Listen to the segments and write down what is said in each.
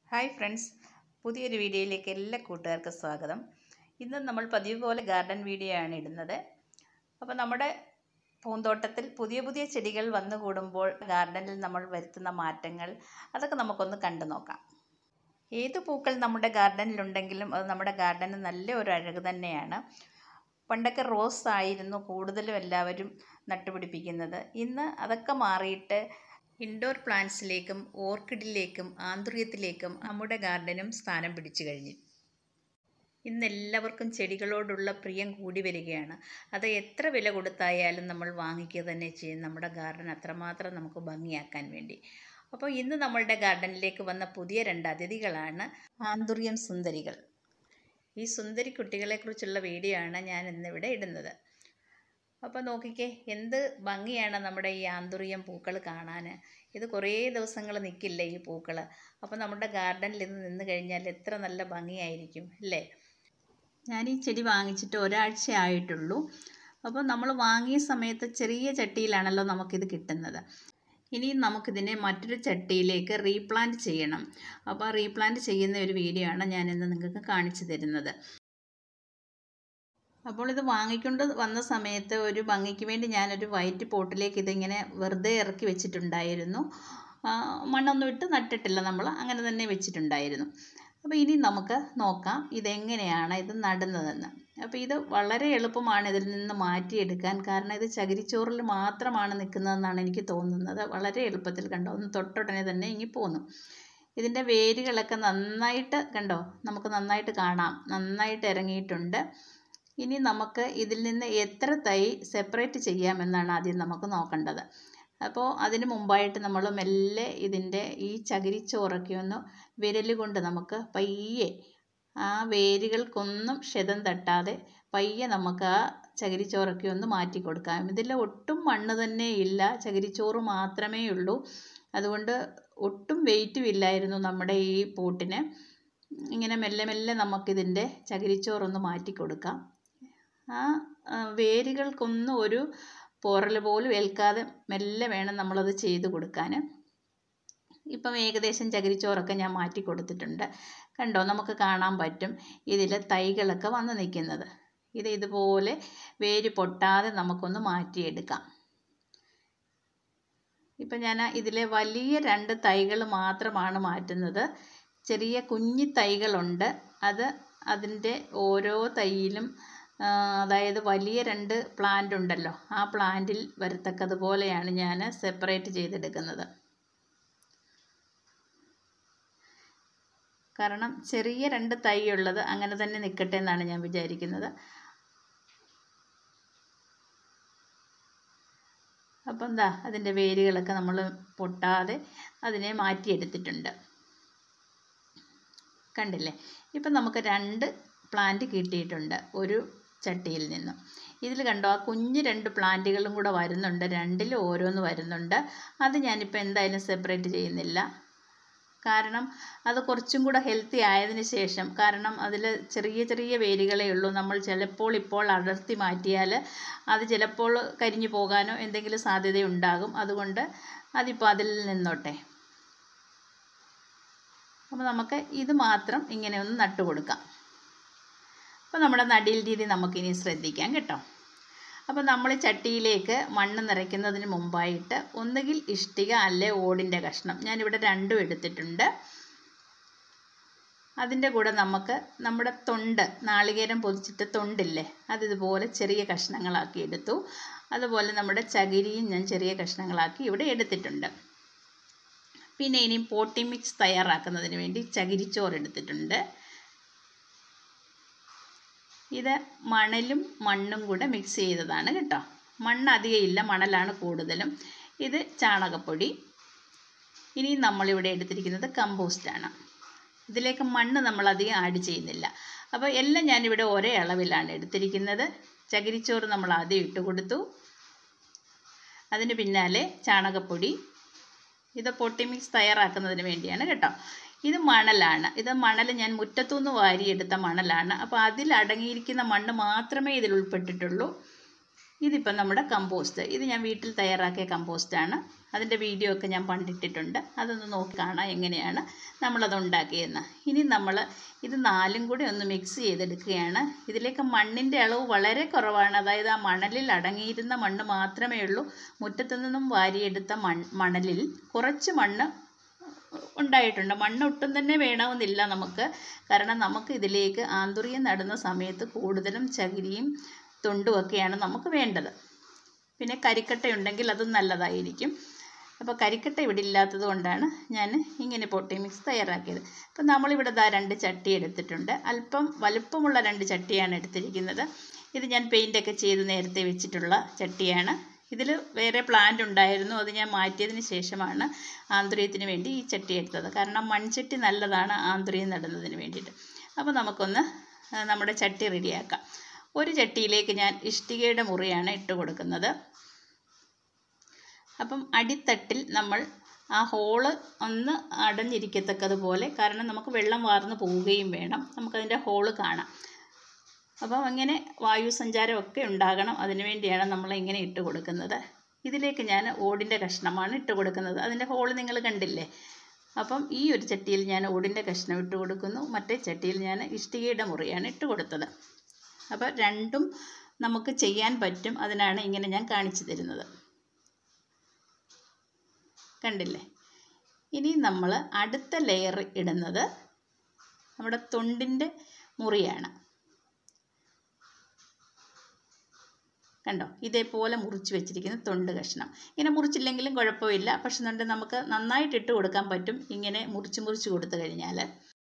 hi friends പുതിയൊരു വീഡിയോയിലേക്ക് എല്ലാ കൂട്ടുകാർക്കും സ്വാഗതം ഇന്ന് നമ്മൾ പതിവ് പോലെ ഗാർഡൻ വീഡിയോ ആണ് ഇടുന്നത് അപ്പോൾ നമ്മുടെ പൂന്തോട്ടത്തിൽ പുതിയ പുതിയ ചെടികൾ വന്നു കൂടുമ്പോൾ ഗാർഡനിൽ നമ്മൾ വരുത്തുന്ന മാറ്റങ്ങൾ അതൊക്കെ നമുക്കൊന്ന് കണ്ടു നോക്കാം ഏത് പൂക്കൾ നമ്മുടെ ഗാർഡനിലുണ്ടെങ്കിലും അത് നമ്മുടെ ഗാർഡന് നല്ല ഒരു അഴക് തന്നെയാണ് പണ്ടൊക്കെ റോസ് ആയിരുന്നു കൂടുതലും എല്ലാവരും നട്ടുപിടിപ്പിക്കുന്നത് ഇന്ന് അതൊക്കെ മാറിയിട്ട് ഇൻഡോർ പ്ലാന്റ്സിലേക്കും ഓർക്കിഡിലേക്കും ആന്തൂര്യത്തിലേക്കും നമ്മുടെ ഗാർഡനും സ്ഥാനം പിടിച്ചു കഴിഞ്ഞു ഇന്ന് എല്ലാവർക്കും ചെടികളോടുള്ള പ്രിയം കൂടി വരികയാണ് അത് എത്ര വില കൊടുത്തായാലും നമ്മൾ വാങ്ങിക്കുക തന്നെ ചെയ്യും നമ്മുടെ ഗാർഡൻ അത്രമാത്രം നമുക്ക് ഭംഗിയാക്കാൻ വേണ്ടി അപ്പോൾ ഇന്ന് നമ്മളുടെ ഗാർഡനിലേക്ക് വന്ന പുതിയ രണ്ട് അതിഥികളാണ് ആന്തൂര്യം സുന്ദരികൾ ഈ സുന്ദരി കുട്ടികളെക്കുറിച്ചുള്ള വീഡിയോ ആണ് ഞാൻ ഇന്നിവിടെ ഇടുന്നത് അപ്പോൾ നോക്കിക്കേ എന്ത് ഭംഗിയാണ് നമ്മുടെ ഈ ആന്തൂറിയം പൂക്കൾ കാണാൻ ഇത് കുറേ ദിവസങ്ങൾ നിൽക്കില്ല ഈ പൂക്കൾ അപ്പോൾ നമ്മുടെ ഗാർഡനിൽ ഇത് നിന്ന് കഴിഞ്ഞാൽ എത്ര നല്ല ഭംഗിയായിരിക്കും അല്ലേ ഞാൻ ഈ ചെടി വാങ്ങിച്ചിട്ട് ഒരാഴ്ച ആയിട്ടുള്ളൂ അപ്പോൾ നമ്മൾ വാങ്ങിയ സമയത്ത് ചെറിയ ചട്ടിയിലാണല്ലോ നമുക്കിത് കിട്ടുന്നത് ഇനി നമുക്കിതിനെ മറ്റൊരു ചട്ടിയിലേക്ക് റീപ്ലാന്റ് ചെയ്യണം അപ്പോൾ റീപ്ലാന്റ് ചെയ്യുന്ന ഒരു വീഡിയോ ആണ് ഞാൻ ഇന്ന് നിങ്ങൾക്ക് കാണിച്ചു തരുന്നത് അപ്പോൾ ഇത് വാങ്ങിക്കൊണ്ട് വന്ന സമയത്ത് ഒരു ഭംഗിക്ക് വേണ്ടി ഞാനൊരു വൈറ്റ് പോട്ടിലേക്ക് ഇതിങ്ങനെ വെറുതെ ഇറക്കി വെച്ചിട്ടുണ്ടായിരുന്നു മണ്ണൊന്നും ഇട്ട് നട്ടിട്ടില്ല നമ്മൾ അങ്ങനെ തന്നെ വെച്ചിട്ടുണ്ടായിരുന്നു അപ്പോൾ ഇനി നമുക്ക് നോക്കാം ഇതെങ്ങനെയാണ് ഇത് നടുന്നതെന്ന് അപ്പോൾ ഇത് വളരെ എളുപ്പമാണ് ഇതിൽ നിന്ന് മാറ്റിയെടുക്കാൻ കാരണം ഇത് ചകിരിച്ചോറിൽ മാത്രമാണ് നിൽക്കുന്നതെന്നാണ് എനിക്ക് തോന്നുന്നത് വളരെ എളുപ്പത്തിൽ കണ്ടോ ഒന്ന് തൊട്ടുടനെ തന്നെ ഇങ്ങി പോന്നു ഇതിൻ്റെ വേരുകളൊക്കെ നന്നായിട്ട് കണ്ടോ നമുക്ക് നന്നായിട്ട് കാണാം നന്നായിട്ട് ഇറങ്ങിയിട്ടുണ്ട് ഇനി നമുക്ക് ഇതിൽ നിന്ന് എത്ര തൈ സെപ്പറേറ്റ് ചെയ്യാമെന്നാണ് ആദ്യം നമുക്ക് നോക്കേണ്ടത് അപ്പോൾ അതിന് മുമ്പായിട്ട് നമ്മൾ മെല്ലെ ഇതിൻ്റെ ഈ ചകിരിച്ചോറൊക്കെ ഒന്ന് വിരൽ കൊണ്ട് നമുക്ക് പയ്യെ ആ വേരുകൾക്കൊന്നും ക്ഷതം തട്ടാതെ പയ്യെ നമുക്ക് ആ ചകിരിച്ചോറൊക്കെ ഒന്ന് മാറ്റി കൊടുക്കാം ഇതിൽ ഒട്ടും മണ്ണ് തന്നെ ഇല്ല ചകിരിച്ചോറ് മാത്രമേ ഉള്ളൂ അതുകൊണ്ട് ഒട്ടും വെയിറ്റും ഇല്ലായിരുന്നു നമ്മുടെ ഈ പോട്ടിന് ഇങ്ങനെ മെല്ലെ മെല്ലെ നമുക്കിതിൻ്റെ ചകിരിച്ചോറൊന്ന് മാറ്റി കൊടുക്കാം ആ വേരുകൾക്കൊന്നും ഒരു പോറൽ പോലും ഏൽക്കാതെ മെല്ലെ വേണം നമ്മളത് ചെയ്ത് കൊടുക്കാൻ ഇപ്പം ഏകദേശം ചകിരിച്ചോറൊക്കെ ഞാൻ മാറ്റി കൊടുത്തിട്ടുണ്ട് കണ്ടോ നമുക്ക് കാണാൻ പറ്റും ഇതിൽ തൈകളൊക്കെ വന്ന് നിൽക്കുന്നത് ഇത് ഇതുപോലെ വേര് പൊട്ടാതെ നമുക്കൊന്ന് മാറ്റിയെടുക്കാം ഇപ്പം ഞാൻ ഇതിലെ വലിയ രണ്ട് തൈകൾ മാത്രമാണ് മാറ്റുന്നത് ചെറിയ കുഞ്ഞി തൈകളുണ്ട് അത് അതിൻ്റെ ഓരോ തൈയിലും അതായത് വലിയ രണ്ട് പ്ലാന്റ് ഉണ്ടല്ലോ ആ പ്ലാന്റിൽ വരത്തക്കതുപോലെയാണ് ഞാൻ സെപ്പറേറ്റ് ചെയ്തെടുക്കുന്നത് കാരണം ചെറിയ രണ്ട് തൈ ഉള്ളത് അങ്ങനെ തന്നെ നിൽക്കട്ടെ എന്നാണ് ഞാൻ വിചാരിക്കുന്നത് അപ്പം എന്താ അതിൻ്റെ വേരുകളൊക്കെ നമ്മൾ പൊട്ടാതെ അതിനെ മാറ്റിയെടുത്തിട്ടുണ്ട് കണ്ടില്ലേ ഇപ്പം നമുക്ക് രണ്ട് പ്ലാന്റ് കിട്ടിയിട്ടുണ്ട് ഒരു ചട്ടിയിൽ നിന്നും ഇതിൽ കണ്ടോ ആ കുഞ്ഞ് രണ്ട് പ്ലാന്റുകളും കൂടെ വരുന്നുണ്ട് രണ്ടിൽ ഓരോന്ന് വരുന്നുണ്ട് അത് ഞാനിപ്പോൾ എന്തായാലും സെപ്പറേറ്റ് ചെയ്യുന്നില്ല കാരണം അത് കുറച്ചും കൂടെ ഹെൽത്തി ആയതിനു ശേഷം കാരണം അതിൽ ചെറിയ ചെറിയ വേരുകളേ ഉള്ളൂ നമ്മൾ ചിലപ്പോൾ ഇപ്പോൾ അടർത്തി മാറ്റിയാൽ അത് ചിലപ്പോൾ കരിഞ്ഞു പോകാനോ എന്തെങ്കിലും സാധ്യതയുണ്ടാകും അതുകൊണ്ട് അതിപ്പോൾ അതിൽ നിന്നോട്ടെ അപ്പോൾ നമുക്ക് ഇത് മാത്രം ഇങ്ങനെ ഒന്ന് നട്ടു കൊടുക്കാം അപ്പോൾ നമ്മുടെ നടിയിൽ രീതി നമുക്കിനി ശ്രദ്ധിക്കാം കേട്ടോ അപ്പോൾ നമ്മൾ ചട്ടിയിലേക്ക് മണ്ണ് നിറയ്ക്കുന്നതിന് മുമ്പായിട്ട് ഒന്നുകിൽ ഇഷ്ടിക അല്ലെ ഓടിൻ്റെ കഷ്ണം ഞാനിവിടെ രണ്ടും എടുത്തിട്ടുണ്ട് അതിൻ്റെ കൂടെ നമുക്ക് നമ്മുടെ തൊണ്ട് നാളികേരം പൊതിച്ചിട്ട് തൊണ്ടില്ലേ അതിതുപോലെ ചെറിയ കഷ്ണങ്ങളാക്കി എടുത്തു അതുപോലെ നമ്മുടെ ചകിരിയും ഞാൻ ചെറിയ കഷ്ണങ്ങളാക്കി ഇവിടെ എടുത്തിട്ടുണ്ട് പിന്നെ ഇനി പോട്ടി മിക്സ് തയ്യാറാക്കുന്നതിന് വേണ്ടി ചകിരിച്ചോറ് എടുത്തിട്ടുണ്ട് ഇത് മണലും മണ്ണും കൂടെ മിക്സ് ചെയ്തതാണ് കേട്ടോ മണ്ണ് അധികം ഇല്ല മണലാണ് കൂടുതലും ഇത് ചാണകപ്പൊടി ഇനി നമ്മളിവിടെ എടുത്തിരിക്കുന്നത് കമ്പോസ്റ്റാണ് ഇതിലേക്ക് മണ്ണ് നമ്മൾ അധികം ആഡ് ചെയ്യുന്നില്ല അപ്പോൾ എല്ലാം ഞാനിവിടെ ഒരേ അളവിലാണ് എടുത്തിരിക്കുന്നത് ചകിരിച്ചോറ് നമ്മൾ ആദ്യം ഇട്ട് കൊടുത്തു അതിന് പിന്നാലെ ചാണകപ്പൊടി ഇത് പൊട്ടി മിക്സ് തയ്യാറാക്കുന്നതിന് വേണ്ടിയാണ് കേട്ടോ ഇത് മണലാണ് ഇത് മണൽ ഞാൻ മുറ്റത്തുനിന്ന് വാരിയെടുത്ത മണലാണ് അപ്പോൾ അതിൽ അടങ്ങിയിരിക്കുന്ന മണ്ണ് മാത്രമേ ഇതിൽ ഉൾപ്പെട്ടിട്ടുള്ളൂ ഇതിപ്പം നമ്മുടെ കമ്പോസ്റ്റ് ഇത് ഞാൻ വീട്ടിൽ തയ്യാറാക്കിയ കമ്പോസ്റ്റാണ് അതിൻ്റെ വീഡിയോ ഒക്കെ ഞാൻ പണ്ടിട്ടിട്ടുണ്ട് അതൊന്ന് നോക്കി കാണാം എങ്ങനെയാണ് നമ്മളത് ഉണ്ടാക്കിയതെന്ന് ഇനി നമ്മൾ ഇത് നാലും കൂടി ഒന്ന് മിക്സ് ചെയ്തെടുക്കുകയാണ് ഇതിലേക്ക് മണ്ണിൻ്റെ അളവ് വളരെ കുറവാണ് അതായത് ആ മണലിൽ അടങ്ങിയിരുന്ന മണ്ണ് മാത്രമേ ഉള്ളൂ മുറ്റത്തു നിന്നും വാരിയെടുത്ത മൺ മണലിൽ കുറച്ച് മണ്ണ് ഉണ്ടായിട്ടുണ്ട് മണ്ണ് ഒട്ടും തന്നെ വേണമെന്നില്ല നമുക്ക് കാരണം നമുക്ക് ഇതിലേക്ക് ആന്തൂറിയം നടുന്ന സമയത്ത് കൂടുതലും ചകിരിയും തൊണ്ടുമൊക്കെയാണ് നമുക്ക് വേണ്ടത് പിന്നെ കരിക്കട്ട ഉണ്ടെങ്കിൽ അതും നല്ലതായിരിക്കും അപ്പോൾ കരിക്കട്ട ഇവിടെ ഇല്ലാത്തത് കൊണ്ടാണ് ഞാൻ ഇങ്ങനെ പൊട്ടി മിക്സ് തയ്യാറാക്കിയത് അപ്പോൾ നമ്മളിവിടെ ദാ രണ്ട് ചട്ടി എടുത്തിട്ടുണ്ട് അല്പം വലുപ്പമുള്ള രണ്ട് ചട്ടിയാണ് എടുത്തിരിക്കുന്നത് ഇത് ഞാൻ പെയിൻ്റൊക്കെ ചെയ്ത് നേരത്തെ വെച്ചിട്ടുള്ള ചട്ടിയാണ് ഇതിൽ വേറെ പ്ലാന്റ് ഉണ്ടായിരുന്നു അത് ഞാൻ മാറ്റിയതിന് ശേഷമാണ് ആന്തൂര്യത്തിന് വേണ്ടി ഈ ചട്ടി എടുത്തത് കാരണം മൺചട്ടി നല്ലതാണ് ആന്തൂര്യം നടുന്നതിന് വേണ്ടിയിട്ട് അപ്പോൾ നമുക്കൊന്ന് ആ, നമ്മുടെ ചട്ടി റെഡിയാക്കാം ഒരു ചട്ടിയിലേക്ക് ഞാൻ ഇഷ്ടികയുടെ മുറിയാണ് ഇട്ട് കൊടുക്കുന്നത് അപ്പം അടിത്തട്ടിൽ നമ്മൾ ആ ഹോള് ഒന്ന് അടഞ്ഞിരിക്കത്തക്കതുപോലെ കാരണം നമുക്ക് വെള്ളം വാർന്ന് പോവുകയും വേണം നമുക്കതിൻ്റെ ഹോള് കാണാം അപ്പം അങ്ങനെ വായു സഞ്ചാരമൊക്കെ ഉണ്ടാകണം അതിനു വേണ്ടിയാണ് നമ്മൾ ഇങ്ങനെ ഇട്ട് കൊടുക്കുന്നത് ഇതിലേക്ക് ഞാൻ ഓടിൻ്റെ കഷ്ണമാണ് ഇട്ട് കൊടുക്കുന്നത് അതിൻ്റെ ഹോള് നിങ്ങൾ കണ്ടില്ലേ അപ്പം ഈ ഒരു ചട്ടിയിൽ ഞാൻ ഓടിൻ്റെ കഷ്ണം ഇട്ട് കൊടുക്കുന്നു മറ്റേ ചട്ടിയിൽ ഞാൻ ഇഷ്ടികയുടെ മുറിയാണ് ഇട്ട് കൊടുത്തത് അപ്പോൾ രണ്ടും നമുക്ക് ചെയ്യാൻ പറ്റും അതിനാണ് ഇങ്ങനെ ഞാൻ കാണിച്ചു തരുന്നത് കണ്ടില്ലേ ഇനി നമ്മൾ അടുത്ത ലെയർ ഇടുന്നത് നമ്മുടെ തൊണ്ടിൻ്റെ മുറിയാണ് കണ്ടോ ഇതേപോലെ മുറിച്ച് വെച്ചിരിക്കുന്ന തൊണ്ട് കഷ്ണം ഇങ്ങനെ മുറിച്ചില്ലെങ്കിലും കുഴപ്പമില്ല പക്ഷെ എന്നിട്ട് നമുക്ക് നന്നായിട്ട് ഇട്ട് കൊടുക്കാൻ പറ്റും ഇങ്ങനെ മുറിച്ച് മുറിച്ച് കൊടുത്തു കഴിഞ്ഞാൽ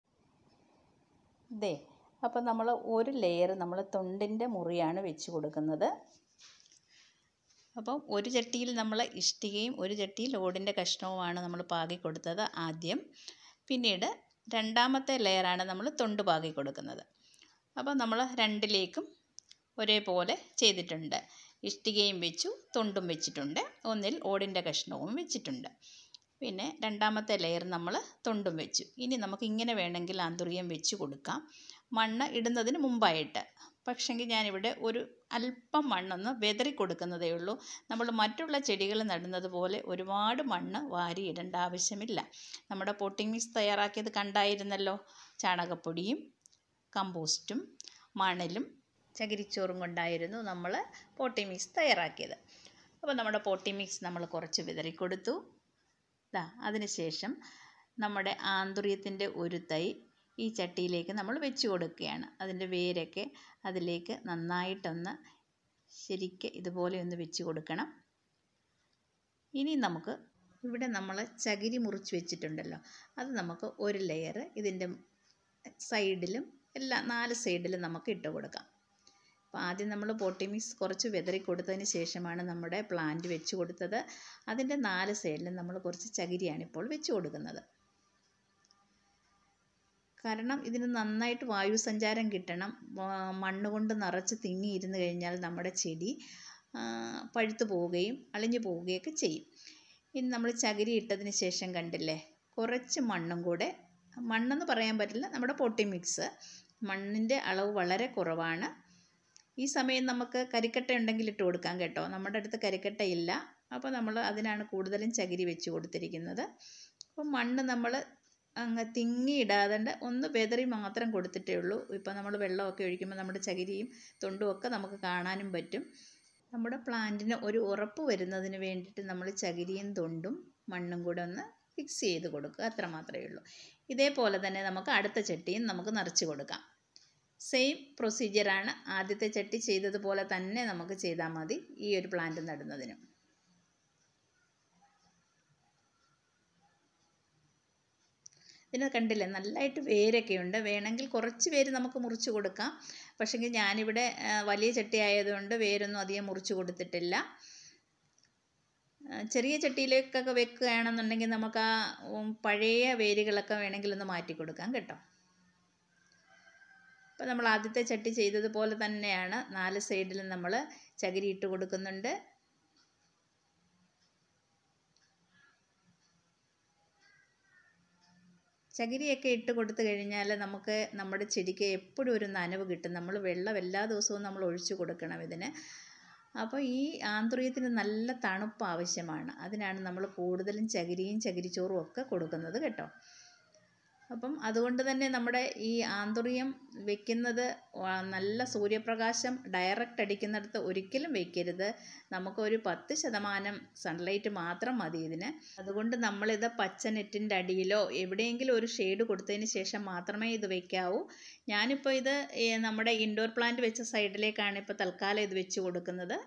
ഇതേ അപ്പോൾ നമ്മൾ ഒരു ലെയർ നമ്മൾ തൊണ്ടിൻ്റെ മുറിയാണ് വെച്ച് കൊടുക്കുന്നത് അപ്പം ഒരു ചട്ടിയിൽ നമ്മൾ ഇഷ്ടികയും ഒരു ചട്ടിയിൽ ഓടിൻ്റെ കഷ്ണവുമാണ് നമ്മൾ പാകി കൊടുത്തത് ആദ്യം പിന്നീട് രണ്ടാമത്തെ ലെയറാണ് നമ്മൾ തൊണ്ട് പാകി കൊടുക്കുന്നത് അപ്പോൾ നമ്മൾ രണ്ടിലേക്കും ഒരേപോലെ ചെയ്തിട്ടുണ്ട് ഇഷ്ടികയും വെച്ചു തൊണ്ടും വെച്ചിട്ടുണ്ട് ഒന്നിൽ ഓടിൻ്റെ കഷ്ണവും വെച്ചിട്ടുണ്ട് പിന്നെ രണ്ടാമത്തെ ലെയർ നമ്മൾ തൊണ്ടും വെച്ചു ഇനി നമുക്ക് ഇങ്ങനെ വേണമെങ്കിൽ ആന്തൂറിയം വെച്ച് കൊടുക്കാം മണ്ണ് ഇടുന്നതിന് മുമ്പായിട്ട് പക്ഷെങ്കിൽ ഞാനിവിടെ ഒരു അല്പം മണ്ണൊന്ന് വെതറി കൊടുക്കുന്നതേ ഉള്ളൂ നമ്മൾ മറ്റുള്ള ചെടികൾ നടുന്നത് പോലെ ഒരുപാട് മണ്ണ് വാരി ഇടേണ്ട ആവശ്യമില്ല നമ്മുടെ പോട്ടിംഗ് മിക്സ് തയ്യാറാക്കിയത് കണ്ടായിരുന്നല്ലോ ചാണകപ്പൊടിയും കമ്പോസ്റ്റും മണലും ചകിരിച്ചോറും കൊണ്ടായിരുന്നു നമ്മൾ പോട്ടി മിക്സ് തയ്യാറാക്കിയത് അപ്പോൾ നമ്മുടെ പോട്ടി മിക്സ് നമ്മൾ കുറച്ച് വിതറി കൊടുത്തു ദാ അതിനുശേഷം നമ്മുടെ ആന്തൂര്യത്തിൻ്റെ ഒരു തൈ ഈ ചട്ടിയിലേക്ക് നമ്മൾ വെച്ച് കൊടുക്കുകയാണ് അതിൻ്റെ വേരൊക്കെ അതിലേക്ക് നന്നായിട്ടൊന്ന് ശരിക്ക് ഇതുപോലെ ഒന്ന് വെച്ച് കൊടുക്കണം ഇനി നമുക്ക് ഇവിടെ നമ്മൾ ചകിരി മുറിച്ച് വെച്ചിട്ടുണ്ടല്ലോ അത് നമുക്ക് ഒരു ലെയർ ഇതിൻ്റെ സൈഡിലും എല്ലാ നാല് സൈഡിലും നമുക്ക് ഇട്ട് കൊടുക്കാം അപ്പോൾ ആദ്യം നമ്മൾ പോട്ടി മിക്സ് കുറച്ച് വെതറി കൊടുത്തതിന് ശേഷമാണ് നമ്മുടെ പ്ലാന്റ് വെച്ച് കൊടുത്തത് അതിൻ്റെ നാല് സൈഡിലും നമ്മൾ കുറച്ച് ചകിരിയാണ് ഇപ്പോൾ വെച്ച് കൊടുക്കുന്നത് കാരണം ഇതിന് നന്നായിട്ട് വായു സഞ്ചാരം കിട്ടണം വാ- മണ്ണ് കൊണ്ട് നിറച്ച് തിങ്ങിയിരുന്ന് കഴിഞ്ഞാൽ നമ്മുടെ ചെടി ആ, പഴുത്തു പോവുകയും അളിഞ്ഞു പോവുകയൊക്കെ ചെയ്യും ഇനി നമ്മൾ ചകിരി ഇട്ടതിന് ശേഷം കണ്ടില്ലേ കുറച്ച് മണ്ണും കൂടെ മണ്ണെന്ന് പറയാൻ പറ്റില്ല നമ്മുടെ പൊട്ടി മിക്സ് മണ്ണിൻ്റെ അളവ് വളരെ കുറവാണ് ഈ സമയം നമുക്ക് കരിക്കട്ട ഉണ്ടെങ്കിൽ ഇട്ട് കൊടുക്കാം കേട്ടോ നമ്മുടെ അടുത്ത് കരിക്കട്ട ഇല്ല അപ്പോൾ നമ്മൾ അതിനാണ് കൂടുതലും ചകിരി വെച്ച് കൊടുത്തിരിക്കുന്നത് അപ്പോൾ മണ്ണ് നമ്മൾ അങ്ങ് തിങ്ങി ഇടാതെ ഒന്ന് വെതറി മാത്രം കൊടുത്തിട്ടേ ഉള്ളൂ ഇപ്പോൾ നമ്മൾ വെള്ളമൊക്കെ ഒഴിക്കുമ്പോൾ നമ്മുടെ ചകിരിയും തൊണ്ടും ഒക്കെ നമുക്ക് കാണാനും പറ്റും നമ്മുടെ പ്ലാന്റിന് ഒരു ഉറപ്പ് വരുന്നതിന് വേണ്ടിയിട്ട് നമ്മൾ ചകിരിയും തൊണ്ടും മണ്ണും കൂടെ ഒന്ന് ഫിക്സ് ചെയ്ത് കൊടുക്കുക അത്ര മാത്രമേ ഉള്ളൂ ഇതേപോലെ തന്നെ നമുക്ക് അടുത്ത ചട്ടിയും നമുക്ക് നിറച്ച് കൊടുക്കാം സെയിം പ്രൊസീജിയറാണ് ആദ്യത്തെ ചട്ടി ചെയ്തതുപോലെ തന്നെ നമുക്ക് ചെയ്താൽ മതി ഈ ഒരു പ്ലാന്റ് നടുന്നതിനും ഇതിന് കണ്ടില്ലേ നല്ലതായിട്ട് വേരൊക്കെ ഉണ്ട് വേണമെങ്കിൽ കുറച്ച് വേര് നമുക്ക് മുറിച്ച് കൊടുക്കാം പക്ഷെങ്കിൽ ഞാനിവിടെ ആ, വലിയ ചട്ടി ആയതുകൊണ്ട് വേരൊന്നും അധികം മുറിച്ച് കൊടുത്തിട്ടില്ല ആ, ചെറിയ ചട്ടിയിലേക്കൊക്കെ വെക്കുകയാണെന്നുണ്ടെങ്കിൽ നമുക്ക് ആ ഉം, പഴയ വേരുകളൊക്കെ വേണമെങ്കിൽ ഒന്ന് മാറ്റി കൊടുക്കാം കേട്ടോ അപ്പോൾ നമ്മൾ ആദ്യത്തെ ചട്ടി ചെയ്തതുപോലെ തന്നെയാണ് നാല് സൈഡിലും നമ്മൾ ചകിരി ഇട്ട് കൊടുക്കുന്നുണ്ട് ചകിരിയൊക്കെ ഇട്ട് കൊടുത്തു കഴിഞ്ഞാൽ നമുക്ക് നമ്മുടെ ചെടിക്ക് എപ്പോഴും ഒരു നനവ് കിട്ടും നമ്മൾ വെള്ളം എല്ലാ ദിവസവും നമ്മൾ ഒഴിച്ചു കൊടുക്കണം ഇതിന് അപ്പോൾ ഈ ആന്തൂറിയത്തിന് നല്ല തണുപ്പ് ആവശ്യമാണ് അതിനാണ് നമ്മൾ കൂടുതലും ചകിരിയും ചകിരിച്ചോറും ഒക്കെ കൊടുക്കുന്നത് കേട്ടോ അപ്പം അതുകൊണ്ട് തന്നെ നമ്മുടെ ഈ ആന്തൂറിയം വെക്കുന്നത് വ- നല്ല സൂര്യപ്രകാശം ഡയറക്റ്റ് അടിക്കുന്നിടത്ത് ഒരിക്കലും വെക്കരുത് നമുക്കൊരു പത്ത് ശതമാനം സൺലൈറ്റ് മാത്രം മതി ഇതിന് അതുകൊണ്ട് നമ്മളിത് പച്ച നെറ്റിൻ്റെ അടിയിലോ എവിടെയെങ്കിലും ഒരു ഷെയ്ഡ് കൊടുത്തതിന് ശേഷം മാത്രമേ ഇത് വെക്കാവൂ ഞാനിപ്പോൾ ഇത് ഏ, നമ്മുടെ ഇൻഡോർ പ്ലാന്റ് വെച്ച സൈഡിലേക്കാണ് ഇപ്പോൾ തൽക്കാലം ഇത് വെച്ച് കൊടുക്കുന്നത്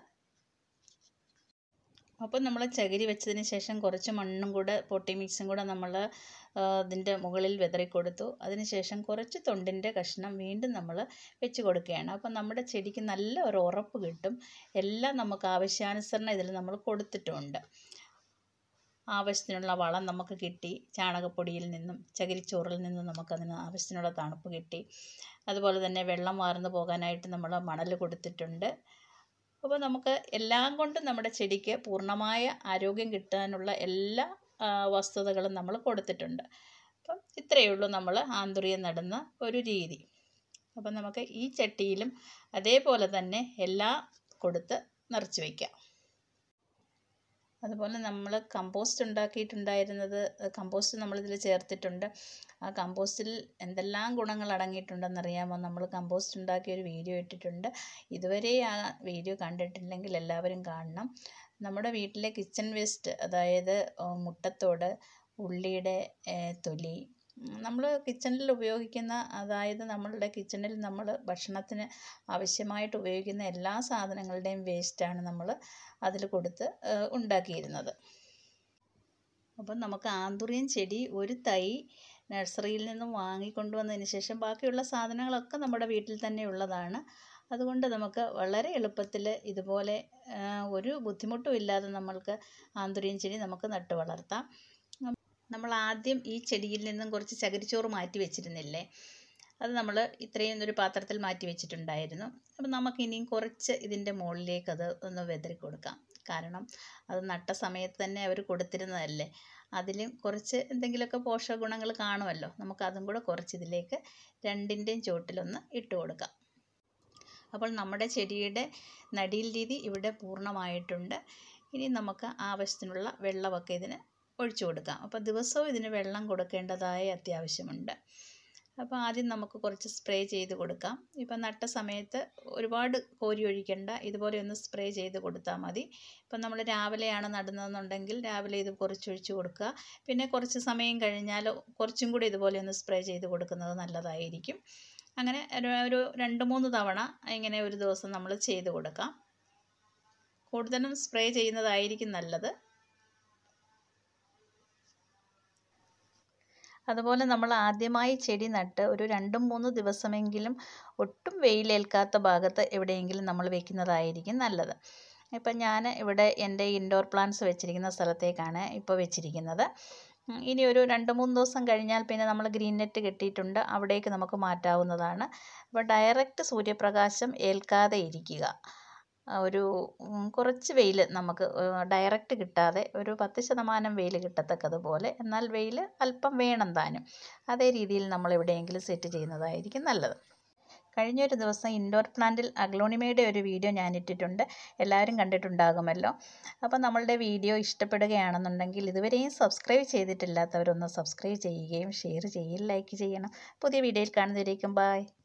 അപ്പം നമ്മൾ ചകിരി വെച്ചതിന് ശേഷം കുറച്ച് മണ്ണും കൂടെ പൊട്ടി മിക്സും കൂടെ നമ്മൾ ഇതിൻ്റെ മുകളിൽ വിതറി കൊടുത്തു അതിന് ശേഷം കുറച്ച് തൊണ്ടിൻ്റെ കഷ്ണം വീണ്ടും നമ്മൾ വെച്ച് കൊടുക്കുകയാണ് അപ്പം നമ്മുടെ ചെടിക്ക് നല്ല ഒരു ഉറപ്പ് കിട്ടും എല്ലാം നമുക്ക് ആവശ്യാനുസരണം ഇതിൽ നമ്മൾ കൊടുത്തിട്ടുമുണ്ട് ആവശ്യത്തിനുള്ള വളം നമുക്ക് കിട്ടി ചാണകപ്പൊടിയിൽ നിന്നും ചകിരിച്ചോറിൽ നിന്നും നമുക്കതിന് ആവശ്യത്തിനുള്ള തണുപ്പ് കിട്ടി അതുപോലെ തന്നെ വെള്ളം വാർന്നു പോകാനായിട്ട് നമ്മൾ മണൽ കൊടുത്തിട്ടുണ്ട് അപ്പോൾ നമുക്ക് എല്ലാം കൊണ്ടും നമ്മുടെ ചെടിക്ക് പൂർണ്ണമായ ആരോഗ്യം കിട്ടാനുള്ള എല്ലാ ആ, വസ്തുതകളും നമ്മൾ കൊടുത്തിട്ടുണ്ട് അപ്പം ഇത്രയേ ഉള്ളൂ നമ്മൾ ആന്തൂറിയം നടുന്ന ഒരു രീതി അപ്പം നമുക്ക് ഈ ചട്ടിയിലും അതേപോലെ തന്നെ എല്ലാം കൊടുത്ത് നിറച്ച് വയ്ക്കാം അതുപോലെ നമ്മൾ കമ്പോസ്റ്റ് ഉണ്ടാക്കിയിട്ടുണ്ടായിരുന്നത് കമ്പോസ്റ്റ് നമ്മളിതിൽ ചേർത്തിട്ടുണ്ട് ആ കമ്പോസ്റ്റിൽ എന്തെല്ലാം ഗുണങ്ങൾ അടങ്ങിയിട്ടുണ്ടെന്നറിയാമോ നമ്മൾ കമ്പോസ്റ്റ് ഉണ്ടാക്കിയ ഒരു വീഡിയോ ഇട്ടിട്ടുണ്ട് ഇതുവരെ ആ വീഡിയോ കണ്ടിട്ടില്ലെങ്കിൽ എല്ലാവരും കാണണം നമ്മുടെ വീട്ടിലെ കിച്ചൺ വേസ്റ്റ് അതായത് ആ, മുട്ടത്തോട് ഉള്ളിയുടെ ഏ, തൊലി നമ്മൾ കിച്ചണിൽ ഉപയോഗിക്കുന്ന അതായത് നമ്മളുടെ കിച്ചണിൽ നമ്മൾ ഭക്ഷണത്തിന് ആവശ്യമായിട്ട് ഉപയോഗിക്കുന്ന എല്ലാ സാധനങ്ങളുടെയും വേസ്റ്റാണ് നമ്മൾ അതിൽ കൊടുത്ത് ഏ, ഉണ്ടാക്കിയിരുന്നത് അപ്പം നമുക്ക് ആന്തൂറിയം ചെടി ഒരു തൈ നഴ്സറിയിൽ നിന്നും വാങ്ങിക്കൊണ്ടുവന്നതിന് ശേഷം ബാക്കിയുള്ള സാധനങ്ങളൊക്കെ നമ്മുടെ വീട്ടിൽ തന്നെ ഉള്ളതാണ് അതുകൊണ്ട് നമുക്ക് വളരെ എളുപ്പത്തിൽ ഇതുപോലെ ആ, ഒരു ബുദ്ധിമുട്ടും ഇല്ലാതെ നമ്മൾക്ക് ആന്തൂറിയം ചെടി നമുക്ക് നട്ടു വളർത്താം നമ്മൾ ആദ്യം ഈ ചെടിയിൽ നിന്നും കുറച്ച് ചകിരിച്ചോറ് മാറ്റി വെച്ചിരുന്നില്ലേ അത് നമ്മൾ ഇത്രയും ഒരു പാത്രത്തിൽ മാറ്റി വെച്ചിട്ടുണ്ടായിരുന്നു അപ്പം നമുക്ക് ഇനിയും കുറച്ച് ഇതിൻ്റെ മുകളിലേക്ക് അത് ഒന്ന് വെതറി കൊടുക്കാം കാരണം അത് നട്ട സമയത്ത് തന്നെ അവർ കൊടുത്തിരുന്നതല്ലേ അതിലും കുറച്ച് എന്തെങ്കിലുമൊക്കെ പോഷക ഗുണങ്ങൾ കാണുമല്ലോ നമുക്ക് അതും കൂടെ കുറച്ച് ഇതിലേക്ക് രണ്ടിൻ്റെയും ചുവട്ടിലൊന്ന് ഇട്ട് കൊടുക്കാം അപ്പോൾ നമ്മുടെ ചെടിയുടെ നടീൽ രീതി ഇവിടെ പൂർണ്ണമായിട്ടുണ്ട് ഇനി നമുക്ക് ആവശ്യത്തിനുള്ള വെള്ളമൊക്കെ ഇതിന് ഒഴിച്ചു കൊടുക്കാം അപ്പോൾ ദിവസവും ഇതിന് വെള്ളം കൊടുക്കേണ്ടതായ അത്യാവശ്യമുണ്ട് അപ്പോൾ ആദ്യം നമുക്ക് കുറച്ച് സ്പ്രേ ചെയ്ത് കൊടുക്കാം ഇപ്പം നട്ട സമയത്ത് ഒരുപാട് കോരി ഒഴിക്കണ്ട ഇതുപോലെ ഒന്ന് സ്പ്രേ ചെയ്ത് കൊടുത്താൽ മതി ഇപ്പം നമ്മൾ രാവിലെയാണ് നടുന്നതെന്നുണ്ടെങ്കിൽ രാവിലെ ഇത് കുറച്ച് ഒഴിച്ച് കൊടുക്കുക പിന്നെ കുറച്ച് സമയം കഴിഞ്ഞാൽ കുറച്ചും കൂടി ഇതുപോലെ ഒന്ന് സ്പ്രേ ചെയ്ത് കൊടുക്കുന്നത് നല്ലതായിരിക്കും അങ്ങനെ ഒരു ഒരു രണ്ട് മൂന്ന് തവണ ഇങ്ങനെ ഒരു ദിവസം നമ്മൾ ചെയ്ത് കൊടുക്കാം കൂടുതലും സ്പ്രേ ചെയ്യുന്നതായിരിക്കും നല്ലത് അതുപോലെ നമ്മൾ ആദ്യമായി ചെടി നട്ട് ഒരു രണ്ടും മൂന്ന് ദിവസമെങ്കിലും ഒട്ടും വെയിലേൽക്കാത്ത ഭാഗത്ത് എവിടെയെങ്കിലും നമ്മൾ വെക്കുന്നതായിരിക്കും നല്ലത് ഇപ്പം ഞാൻ ഇവിടെ എൻ്റെ ഇൻഡോർ പ്ലാന്റ്സ് വെച്ചിരിക്കുന്ന സ്ഥലത്തേക്കാണ് ഇപ്പോൾ വെച്ചിരിക്കുന്നത് ഉം, ഇനി ഒരു രണ്ട് മൂന്ന് ദിവസം കഴിഞ്ഞാൽ പിന്നെ നമ്മൾ ഗ്രീൻ നെറ്റ് കെട്ടിയിട്ടുണ്ട് അവിടേക്ക് നമുക്ക് മാറ്റാവുന്നതാണ് അപ്പോൾ ഡയറക്റ്റ് സൂര്യപ്രകാശം ഏൽക്കാതെ ഇരിക്കുക ആ, ഒരു ഉം, കുറച്ച് വെയിൽ നമുക്ക് ഡയറക്റ്റ് കിട്ടാതെ ഒരു പത്ത് ശതമാനം വെയിൽ കിട്ടത്തക്കതുപോലെ എന്നാൽ വെയിൽ അല്പം വേണം താനും അതേ രീതിയിൽ നമ്മൾ എവിടെയെങ്കിലും സെറ്റ് ചെയ്യുന്നതായിരിക്കും നല്ലത് കഴിഞ്ഞൊരു ദിവസം ഇൻഡോർ പ്ലാന്റിൽ അഗ്ലോണിമയുടെ ഒരു വീഡിയോ ഞാൻ ഇട്ടിട്ടുണ്ട് എല്ലാവരും കണ്ടിട്ടുണ്ടാകുമല്ലോ അപ്പോൾ നമ്മളുടെ വീഡിയോ ഇഷ്ടപ്പെടുകയാണെന്നുണ്ടെങ്കിൽ ഇതുവരെയും സബ്സ്ക്രൈബ് ചെയ്തിട്ടില്ലാത്തവരൊന്ന് സബ്സ്ക്രൈബ് ചെയ്യുകയും ഷെയർ ചെയ്യുകയും ലൈക്ക് ചെയ്യണം പുതിയ വീഡിയോയിൽ കാണുന്നതിലേക്കും ബായ്